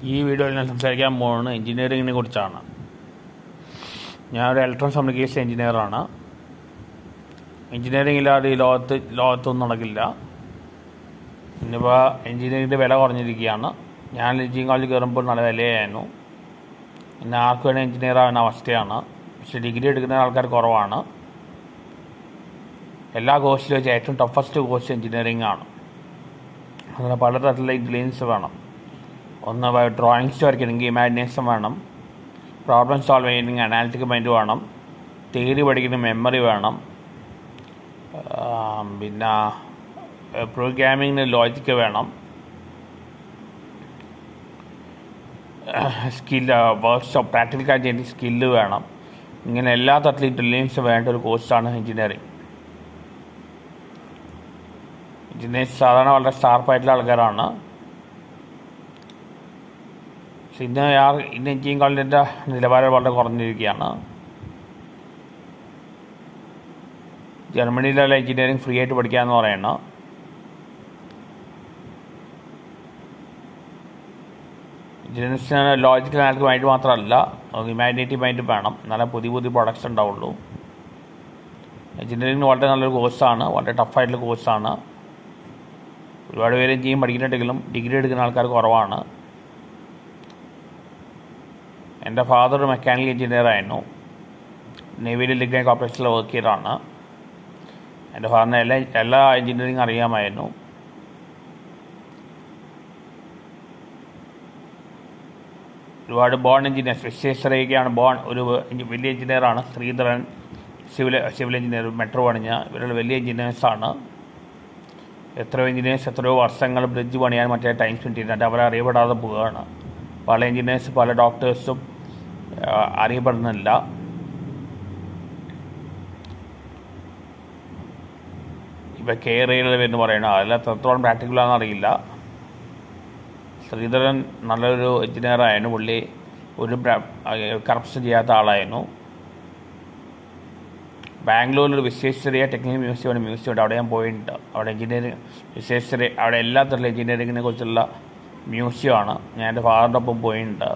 ഈ വീഡിയോയിൽ ഞാൻ സംസാരിക്കാൻ പോകുന്നത് എഞ്ചിനീയറിങ്ങിനെ കുറിച്ചാണ് ഞാൻ ഒരു ഇലക്ട്രോണിക്സ് കമ്മ്യൂണിക്കേഷൻ എഞ്ചിനീയറാണ് എഞ്ചിനീയറിംഗ് ഇല്ലാതെ ഈ ലോകത്ത് ലോകത്തൊന്നും നടക്കില്ല ഇന്നിപ്പോൾ എഞ്ചിനീയറിങ്ങിൻ്റെ വില കുറഞ്ഞിരിക്കുകയാണ് ഞാൻ എഞ്ചിനീയറിംഗ് കോളേജിൽ കയറുമ്പോൾ നല്ല വിലയായിരുന്നു ഇന്ന് ആർക്ക് വേണേൽ എഞ്ചിനീയർ ആവുന്ന അവസ്ഥയാണ് പക്ഷേ ഡിഗ്രി എടുക്കുന്ന ആൾക്കാർ കുറവാണ് എല്ലാ കോഴ്സിലും വെച്ച് ഏറ്റവും ടഫസ്റ്റ് കോഴ്സ് എഞ്ചിനീയറിംഗ് ആണ് അങ്ങനെ പലതരത്തിലുള്ള ഇൻഗ്രീഡിയൻസ് വേണം ഒന്ന് ഡ്രോയിങ്സ് വരയ്ക്കണമെങ്കിൽ ഇമാജിനേഷൻ വേണം പ്രോബ്ലം സോൾവ് ചെയ്യണമെങ്കിൽ അനാലിറ്റിക് മൈൻഡ് വേണം തിയറി പഠിക്കുന്ന മെമ്മറി വേണം ആം, പിന്നെ പ്രോഗ്രാമിങ്ങിന് ലോജിക്ക് വേണം സ്കില്ല് വർക്ക്ഷോപ്പ് പ്രാക്ടിക്കൽ ചെയ്യുന്ന സ്കില്ല് വേണം ഇങ്ങനെ എല്ലാ തരത്തിലും ഇൻ്റലിജൻസ് വേണ്ട ഒരു കോഴ്സാണ് എഞ്ചിനീയറിംഗ് എഞ്ചിനീയേഴ്സ് സാധാരണ വളരെ ഷാർപ്പായിട്ടുള്ള ആൾക്കാരാണ് പക്ഷെ ഇന്ന് യാർ ഇന്ന് എഞ്ചിനീയറിംഗ് കോളേജിൻ്റെ നിലവാരം വളരെ കുറഞ്ഞിരിക്കുകയാണ് ജർമ്മനിയിലുള്ള എഞ്ചിനീയറിംഗ് ഫ്രീ ആയിട്ട് പഠിക്കാമെന്ന് പറയണം എഞ്ചിനീയറിംഗ്സിന് ലോജിക്കൽ അനാലിറ്റിക് മൈൻഡ് മാത്രമല്ല നമുക്ക് ഇമാജിനേറ്റീവ് മൈൻഡ് വേണം എന്നാലേ പുതിയ പുതിയ പ്രൊഡക്ട്സ് ഉണ്ടാവുള്ളൂ എഞ്ചിനീയറിംഗ് വളരെ നല്ലൊരു കോഴ്സാണ് വളരെ ടഫായിട്ടുള്ള കോഴ്സാണ് ഒരുപാട് പേര് എഞ്ചിനീയറിംഗ് പഠിക്കുന്നുണ്ടെങ്കിലും ഡിഗ്രി എടുക്കുന്ന ആൾക്കാർ കുറവാണ് എൻ്റെ ഫാദർ ഒരു മെക്കാനിക്കൽ എഞ്ചിനീയർ ആയിരുന്നു നേവിയിൽ ലിഗ്നൈ കോർപ്പറേഷനിൽ വർക്ക് ചെയ്തതാണ് എൻ്റെ ഫാദറിന് എല്ലാ എല്ലാ എഞ്ചിനീയറിംഗ് അറിയാമായിരുന്നു ഒരുപാട് ബോൺ എഞ്ചിനീയർ വിശ്വേശ്വരയ്ക്കാണ് ബോൺ ഒരു എഞ്ചി- വലിയ എഞ്ചിനീയറാണ് Sreedharan civil civil engineer metro പണിഞ്ഞ ഇവരുടെ വലിയ എഞ്ചിനീയേഴ്സാണ് എത്രയോ എഞ്ചിനീയേഴ്സ് എത്രയോ വർഷങ്ങൾ ബ്രിഡ്ജ് പണിയാൻ മറ്റേ ടൈം സ്പെൻഡ് ചെയ്തിട്ട് അവരെ അറിയപ്പെടാതെ പോവുകയാണ് പല എഞ്ചിനീയേഴ്സ് പല ഡോക്ടേഴ്സും ആ, അറിയപ്പെടുന്നില്ല ഇപ്പം കെയർ എന്ന് പറയണം അതിൽ എത്രത്തോളം പ്രാക്ടിക്കലാണെന്ന് അറിയില്ല ശ്രീധരൻ നല്ലൊരു എഞ്ചിനീയറായിരുന്നു പുള്ളി ഒരു കറപ്ഷൻ ചെയ്യാത്ത ആളായിരുന്നു ബാംഗ്ലൂരിൽ ഒരു വിശ്വേശ്വരയ ടെക്നിക്കൽ മ്യൂസിയം മ്യൂസിയം ഉണ്ട് അവിടെ ഞാൻ പോയിട്ടുണ്ട് അവിടെ എഞ്ചിനീയറിംഗ് വിശ്വേശ്വര അവിടെ എല്ലാ തരത്തിലും എഞ്ചിനീയറിങ്ങിനെ കുറിച്ചുള്ള മ്യൂസിയമാണ് ഞാൻ എൻ്റെ ഫാദറിൻ്റെ ഒപ്പം പോയിട്ടുണ്ട്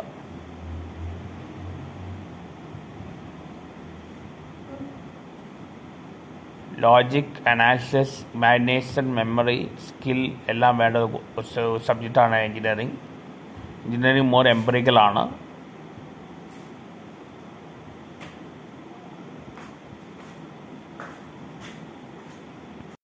logic analysis imagination memory skill എല്ലാം വേണ്ട ഒരു സബ്ജക്റ്റാണ് എഞ്ചിനീയറിംഗ് എഞ്ചിനീയറിംഗ് മോർ എംപറിക്കലാണ്